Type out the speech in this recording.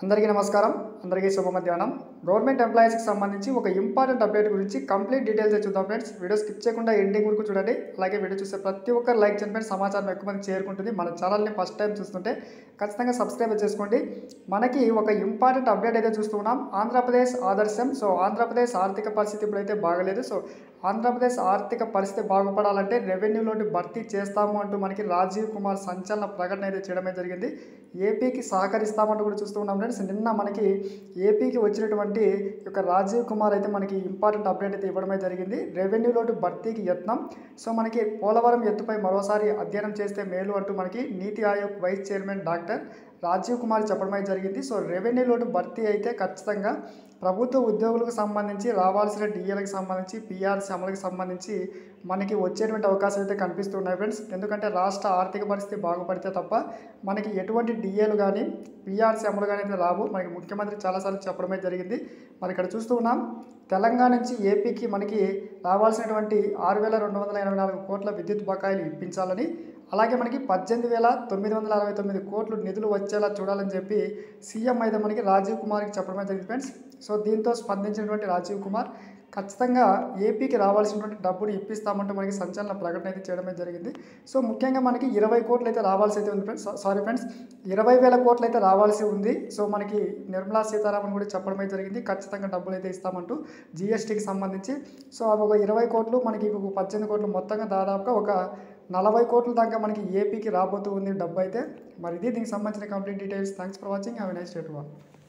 అందరికీ నమస్కారం అందరికీ శుభ మధ్యాహ్నం గవర్నమెంట్ ఎంప్లాయీస్కి సంబంధించి ఒక ఇంపార్టెంట్ అప్డేట్ గురించి కంప్లీట్ డీటెయిల్స్ చూద్దాం ఫ్రెండ్స్ వీడియో స్కిప్ చేయకుండా ఎండింగ్ వరకు చూడండి అలాగే వీడియో చూసే ప్రతి ఒక్కరు లైక్ చేయండి సమాచారం ఎక్కువ మంది చేరుకుంటుంది మన ఛానల్ని ఫస్ట్ టైం చూస్తుంటే ఖచ్చితంగా సబ్స్క్రైబ్ చేసుకోండి మనకి ఒక ఇంపార్టెంట్ అప్డేట్ అయితే చూస్తున్నాం ఆంధ్రప్రదేశ్ ఆదర్శం సో ఆంధ్రప్రదేశ్ ఆర్థిక పరిస్థితి ఇప్పుడైతే బాగలేదు సో ఆంధ్రప్రదేశ్ ఆర్థిక పరిస్థితి బాగుపడాలంటే రెవెన్యూలోని భర్తీ చేస్తాము అంటూ మనకి రాజీవ్ కుమార్ సంచలన ప్రకటన అయితే చేయడమే జరిగింది ఏపీకి సహకరిస్తామంటూ కూడా చూస్తూ ఉన్నాం ఫ్రెండ్స్ నిన్న మనకి ఏపీకి వచ్చినటువంటి ఈ యొక్క రాజీవ్ కుమార్ అయితే మనకి ఇంపార్టెంట్ అప్డేట్ అయితే ఇవ్వడమే జరిగింది రెవెన్యూ లోటు భర్తీకి యత్నం సో మనకి పోలవరం ఎత్తుపై మరోసారి అధ్యయనం చేస్తే మేలు అంటూ మనకి Niti Aayog vice chairman doctor Rajiv Kumar చెప్పడమే జరిగింది సో రెవెన్యూ లోటు భర్తీ అయితే ఖచ్చితంగా ప్రభుత్వ ఉద్యోగులకు సంబంధించి రావాల్సిన డిఏలకు సంబంధించి పిఆర్సీ అమలుకి సంబంధించి మనకి వచ్చేటువంటి అవకాశాలు అయితే కనిపిస్తున్నాయి ఫ్రెండ్స్ ఎందుకంటే రాష్ట్ర ఆర్థిక పరిస్థితి బాగుపడితే తప్ప మనకి ఎటువంటి డిఏలు కానీ పిఆర్సీ అమలు కానీ అయితే రావు మనకి ముఖ్యమంత్రి చాలాసార్లు చెప్పడమే జరిగింది మరి ఇక్కడ చూస్తూ ఉన్నాం తెలంగాణ నుంచి ఏపీకి మనకి రావాల్సినటువంటి ఆరు వేల రెండు వందల ఎనభై నాలుగు కోట్ల విద్యుత్ బకాయిలు ఇప్పించాలని అలాగే మనకి పద్దెనిమిది వేల తొమ్మిది వందల అరవై తొమ్మిది కోట్లు నిధులు వచ్చేలా చూడాలని చెప్పి సీఎం అయితే మనకి రాజీవ్ కుమార్కి చెప్పడమే జరిగింది ఫ్రెండ్స్ సో దీంతో స్పందించినటువంటి రాజీవ్ కుమార్ ఖచ్చితంగా ఏపీకి రావాల్సినటువంటి డబ్బులు ఇప్పిస్తామంటూ మనకి సంచలన ప్రకటన అయితే చేయడమే జరిగింది సో ముఖ్యంగా మనకి ఇరవై కోట్లు అయితే రావాల్సి అయితే ఉంది ఫ్రెండ్స్ సారీ ఫ్రెండ్స్ ఇరవై వేల కోట్లు అయితే రావాల్సి ఉంది సో మనకి నిర్మలా సీతారామన్ కూడా చెప్పడమే జరిగింది ఖచ్చితంగా డబ్బులు అయితే ఇస్తామంటూ జిఎస్టీకి సంబంధించి సో అవి ఒక ఇరవై కోట్లు మనకి ఒక పద్దెనిమిది కోట్లు మొత్తంగా దాదాపుగా ఒక నలభై కోట్ల దాకా మనకి ఏపీకి రాబోతూ ఉంది డబ్బు అయితే మరి ఇది దీనికి సంబంధించిన complete details thanks for watching have nice day to